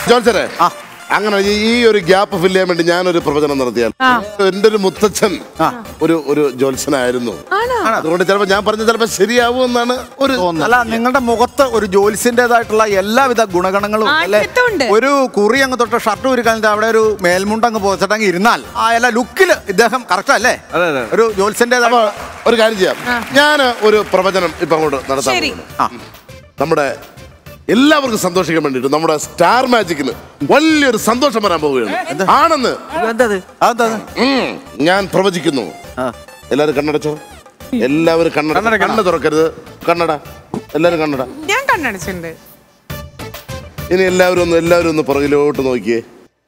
ജോൺസറെ അങ്ങനെ ഈ- ഈ ഒരു ഗ്യാപ്പ് ഫില്ല് ചെയ്യാൻ വേണ്ടി ഞാനൊരു പ്രവചനം നടത്തിയാൽ എന്റെ ഒരു മുത്തച്ഛൻ ഒരു ഒരു ജോത്സനായിരുന്നു അതുകൊണ്ട് ചിലപ്പോ ഞാൻ പറഞ്ഞ ചിലപ്പോ ശരിയാവും എന്നാണ് ഒരു അല്ല നിങ്ങളുടെ മുഖത്ത് ഒരു ജോലിസിന്റേതായിട്ടുള്ള എല്ലാവിധ ഗുണഗണങ്ങളും അല്ലെ ആഴ്ചത്തുണ്ട്. ഒരു കുറി അങ്ങ് തൊട്ട് ഷർട്ട് ഉരുക്കാൻ അവിടെ ഒരു മേൽമുണ്ട് അങ്ങ് പോച്ചിട്ടങ്ങ് ഇരുന്നാൽ ആ എല്ലാ ലുക്കില് ഇദ്ദേഹം കറക്റ്റ് അല്ലേ അതെ, അതെ. ഒരു ജോലിസിന്റേതായ അപ്പൊ ഒരു കാര്യം ചെയ്യാം ഞാൻ ഒരു പ്രവചനം ഇപ്പൊ അങ്ങോട്ട് നടത്താൻ ശരി. പോകുന്നു. നമ്മുടെ എല്ലാവർക്കും സന്തോഷിക്കാൻ വേണ്ടിട്ട് നമ്മുടെ സ്റ്റാർ മാജിക്കിന് വലിയൊരു സന്തോഷം വരാൻ പോവുകയാണ് ആണെന്ന് അതെന്താ ഉം, ഞാൻ പ്രവചിക്കുന്നു എല്ലാവരും കണ്ണടച്ചോ എല്ലാവരും കണ്ണട കണ്ണ് തുറക്കരുത് കണ്ണട എല്ലാവരും കണ്ണട ഞാൻ കണ്ണടച്ചിട്ടുണ്ട് ഇനി എല്ലാവരും ഒന്ന് എല്ലാവരും ഒന്ന് പുറകിലോട്ട് നോക്കിയേ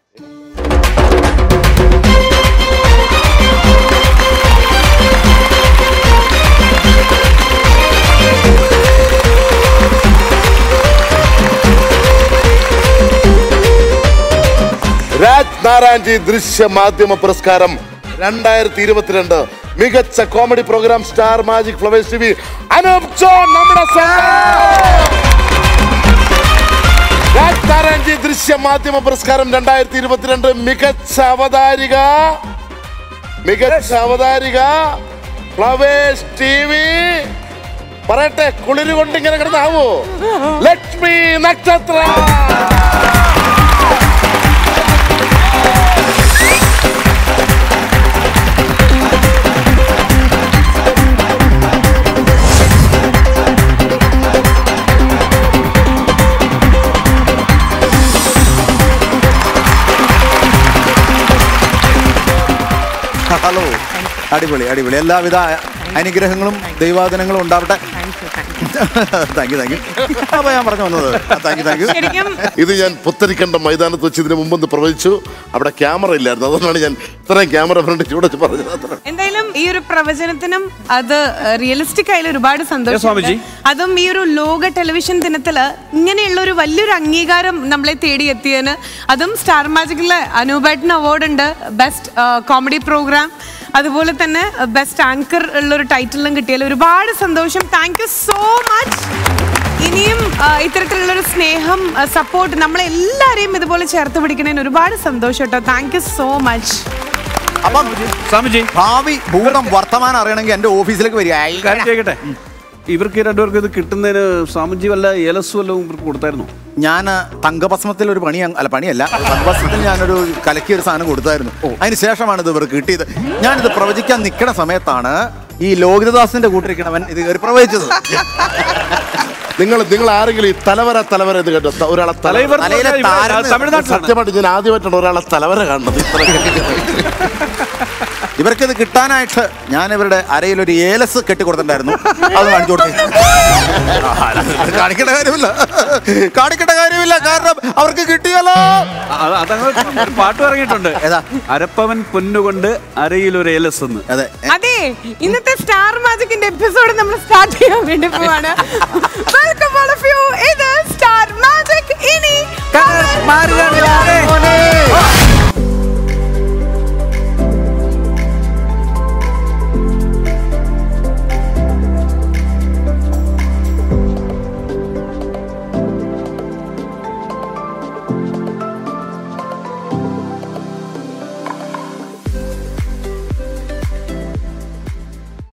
രാജ് നാരായൺജി ദൃശ്യ മാധ്യമ പുരസ്കാരം രണ്ടായിരത്തി ഇരുപത്തിരണ്ട് മികച്ച comedy programme Star Magic Flowers T V Anoop John നമ്മുടെ സ്വന്തം. രാജ് നാരായൺജി ദൃശ്യ മാധ്യമ പുരസ്കാരം രണ്ടായിരത്തി ഇരുപത്തിരണ്ട് മികച്ച അവതാരിക മികച്ച അവതാരിക ഫ്ലവേഴ്സ് ടി വി പറയട്ടെ കുളിര് കൊണ്ട് ഇങ്ങനെ കിടന്നാവോ ലക്ഷ്മി നക്ഷത്ര ഹലോ അടിപൊളി അടിപൊളി എല്ലാവിധ അനുഗ്രഹങ്ങളും ദൈവാദിനങ്ങളും ഉണ്ടാവട്ടെ താങ്ക് യു താങ്ക് യു അപ്പൊ ഞാൻ പറഞ്ഞു വന്നത് താങ്ക് യു താങ്ക് യു ശരിക്കും ഇത് ഞാൻ പുത്തരിക്കണ്ട മൈതാനത്ത് വെച്ച് ഇതിന് മുമ്പൊന്ന് പ്രവചിച്ചു അവിടെ ക്യാമറ ഇല്ലായിരുന്നു അതുകൊണ്ടാണ് ഞാൻ ഇത്രയും ക്യാമറ ഫ്രണ്ട് ചൂടെ പറഞ്ഞത് അത്ര എന്തായാലും ഈ ഒരു പ്രവചനത്തിനും അത് റിയലിസ്റ്റിക് ആയാലും ഒരുപാട് സന്തോഷം സ്വാമിജി. അതും ഈ ഒരു ലോക ടെലിവിഷൻ ദിനത്തില് ഇങ്ങനെയുള്ള ഒരു വലിയൊരു അംഗീകാരം നമ്മളെ തേടിയെത്തിയതിന് അതും സ്റ്റാർ മാജിക്കിലെ അനൂപേട്ടൻ അവാർഡ് ഉണ്ട് ബെസ്റ്റ് കോമഡി പ്രോഗ്രാം അതുപോലെ തന്നെ ബെസ്റ്റ് ആങ്കർ ഉള്ള ഒരു ടൈറ്റിലും കിട്ടിയാൽ ഒരുപാട് സന്തോഷം താങ്ക് യു സോ മച്ച് ഇനിയും ആ, ഇത്തരത്തിലുള്ളൊരു സ്നേഹം സപ്പോർട്ട് നമ്മളെല്ലാരെയും ഇതുപോലെ ചേർത്ത് പിടിക്കുന്നതിന് ഒരുപാട് സന്തോഷം കേട്ടോ താങ്ക് യു സോ മച്ച് അപ്പം സ്വാമിജി ഭാവി ഭൂതം വർത്തമാനം അറിയണമെങ്കിൽ എന്റെ ഓഫീസിലേക്ക് വരിക കാര്യം ചെയ്യട്ടെ ഇവർക്ക് രണ്ടുപേർക്ക് ഇത് കിട്ടുന്നതിന് സ്വാമിജി വല്ല ഏലസ് വല്ലതും ഇവർക്ക് കൊടുത്തായിരുന്നു ഞാൻ തങ്കഭസ്മത്തിൽ ഒരു പണി അങ്ങ്- അല്ല പണിയല്ല തങ്കഭസ്മത്തിൽ ഞാനൊരു കലക്കിയ ഒരു സാധനം കൊടുത്തായിരുന്നു അതിന് ശേഷമാണ് ഇത് ഇവർക്ക് കിട്ടിയത് ഞാനിത് പ്രവചിക്കാൻ നിൽക്കുന്ന സമയത്താണ് ഈ ലോകിതദാസിന്റെ കൂട്ടിരിക്കണവൻ ഇത് കയറി പ്രവചിച്ചത് നിങ്ങൾ നിങ്ങൾ ആരെങ്കിലും ഈ തലവര തലവര എന്ന് കേട്ടോ ത- ഒരാളെ തലവര തലൈവർ എന്ന് തലയിലെ പറഞ്ഞാൽ ഇവിടെ താരം തമിഴ്നാട്ടിലാണ് സത്യമായിട്ട് ഞാൻ ആദ്യമായിട്ടാണ് ഒരാളെ തലവര കാണുന്നത് ഇത്ര ഇവർക്കിത് കിട്ടാനായിട്ട് ഞാൻ ഇവരുടെ അരയിൽ ഒരു ഏലസ് കെട്ടിക്കൊടുത്തിട്ടുണ്ടായിരുന്നു അത് കാണിച്ചു കൊടുത്തു കാണിക്കേണ്ട കാര്യമില്ല കാണിക്കേണ്ട കാര്യമില്ല കാരണം അവർക്ക് കിട്ടിയല്ലോ അത് അതങ്ങ് ഒരു പാട്ട് ഇറങ്ങിയിട്ടുണ്ട് ഏതാ? അരപ്പവൻ പൊന്നുകൊണ്ട് അരയിൽ ഒരു ഏലസ് എന്ന് അതെ അതെ ഇന്നത്തെ സ്റ്റാർ മാജിക്കിന്റെ എപ്പിസോഡ് നമ്മൾ സ്റ്റാർട്ട് ചെയ്യാൻ വേണ്ടി പോവാണ് വെൽക്കം ഓൾ ഓഫ് യു ഇത് സ്റ്റാർ മാജിക് ഇനി മാറുകയാണ്